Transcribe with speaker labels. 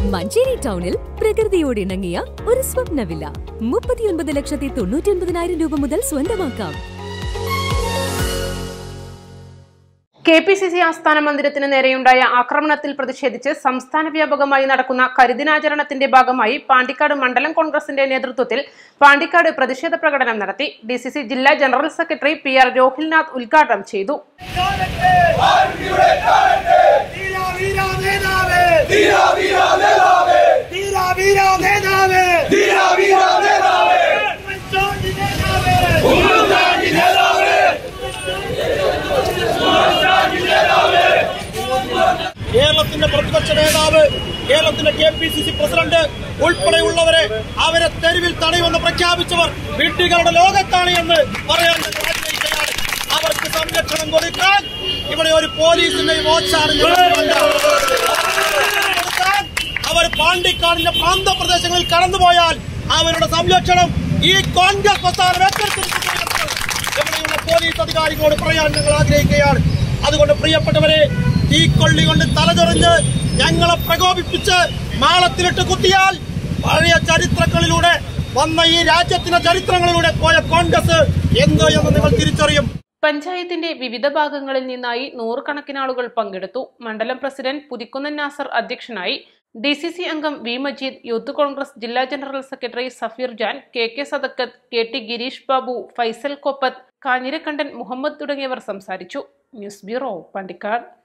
Speaker 1: മഞ്ചേരി ടൗണിൽ പ്രകൃതിയോട് ഇണങ്ങിയ ഒരു സ്വപ്ന വില്ല മുപ്പത്തിയൊൻപത് ലക്ഷത്തി തൊണ്ണൂറ്റി ഒൻപതിനായിരം രൂപ മുതൽ സ്വന്തമാക്കാം
Speaker 2: കെ പി സി സി ആസ്ഥാന മന്ദിരത്തിന് നേരെയുണ്ടായ ആക്രമണത്തിൽ പ്രതിഷേധിച്ച് സംസ്ഥാന വ്യാപകമായി നടക്കുന്ന കരിദിനാചരണത്തിന്റെ ഭാഗമായി പാണ്ടിക്കാട് മണ്ഡലം കോൺഗ്രസിന്റെ നേതൃത്വത്തിൽ പാണ്ടിക്കാട് പ്രതിഷേധ പ്രകടനം നടത്തി ഡി സി സി ജില്ലാ general secretary P R Rohilnath ഉദ്ഘാടനം ചെയ്തു
Speaker 3: വീരാ വീരാ നേതാവേ വീരാ വീരാ നേതാവേ വീരാ വീരാ നേതാവേ വീരാ വീരാ നേതാവേ ഉമ്മൻചാണ്ടി നേതാവേ ഉമ്മൻചാണ്ടി നേതാവേ
Speaker 4: കേരളത്തിന്റെ പ്രതിപക്ഷ നേതാവ് കേരളത്തിന്റെ K P C C president ഉൾപ്പെടെയുള്ളവരെ അവരെ തെരുവിൽ തടയുമെന്ന് പ്രഖ്യാപിച്ചവർ വിഡ്ഢികളുടെ ലോകത്താണ് എന്ന് പറയാൻ ഞങ്ങൾ ആഗ്രഹിക്കുകയാണ് അവർക്ക് സംരക്ഷണം കൊടുക്കാൻ ഇവിടെ ഒരു പോലീസിന്റെയും ഓച്ചാറും കൊടുക്കാൻ അവർ പാണ്ടിക്കാടിന്റെ പ്രാന്തപ്രദേശങ്ങളിൽ കടന്നുപോയാൽ അവരുടെ സംരക്ഷണം ഈ കോൺഗ്രസ് പ്രസ്ഥാനം ഏറ്റെടുത്തിരിക്കുന്നു ഇവിടെയുള്ള പോലീസ് അധികാരികളോട് പറയാൻ ഞങ്ങൾ ആഗ്രഹിക്കുകയാണ് അതുകൊണ്ട് പ്രിയപ്പെട്ടവരെ തീക്കൊള്ളി കൊണ്ട് തലചൊറിഞ്ഞ് ഞങ്ങളെ പ്രകോപിപ്പിച്ച് മാളത്തിലിട്ട് കുത്തിയാൽ പഴയ ചരിത്രങ്ങളിലൂടെ വന്ന ഈ രാജ്യത്തിന്റെ ചരിത്രങ്ങളിലൂടെ പോയ കോൺഗ്രസ് എന്ത് എന്ന് നിങ്ങൾ തിരിച്ചറിയും
Speaker 2: പഞ്ചായത്തിന്റെ വിവിധ ഭാഗങ്ങളിൽ നിന്നായി നൂറുകണക്കിന് ആളുകൾ പങ്കെടുത്തു മണ്ഡലം പ്രസിഡന്റ് പുതിക്കുന്നൻ നാസർ അധ്യക്ഷനായി ഡി സി സി അംഗം വി മജീദ് യൂത്ത് കോൺഗ്രസ് ജില്ലാ general secretary Safeer Jan K K Sadakkath K T Girish Babu Faisal Koppath Kanjirakkandan Muhammad തുടങ്ങിയവർ സംസാരിച്ചു ന്യൂസ് ബ്യൂറോ പണ്ടിക്കാട്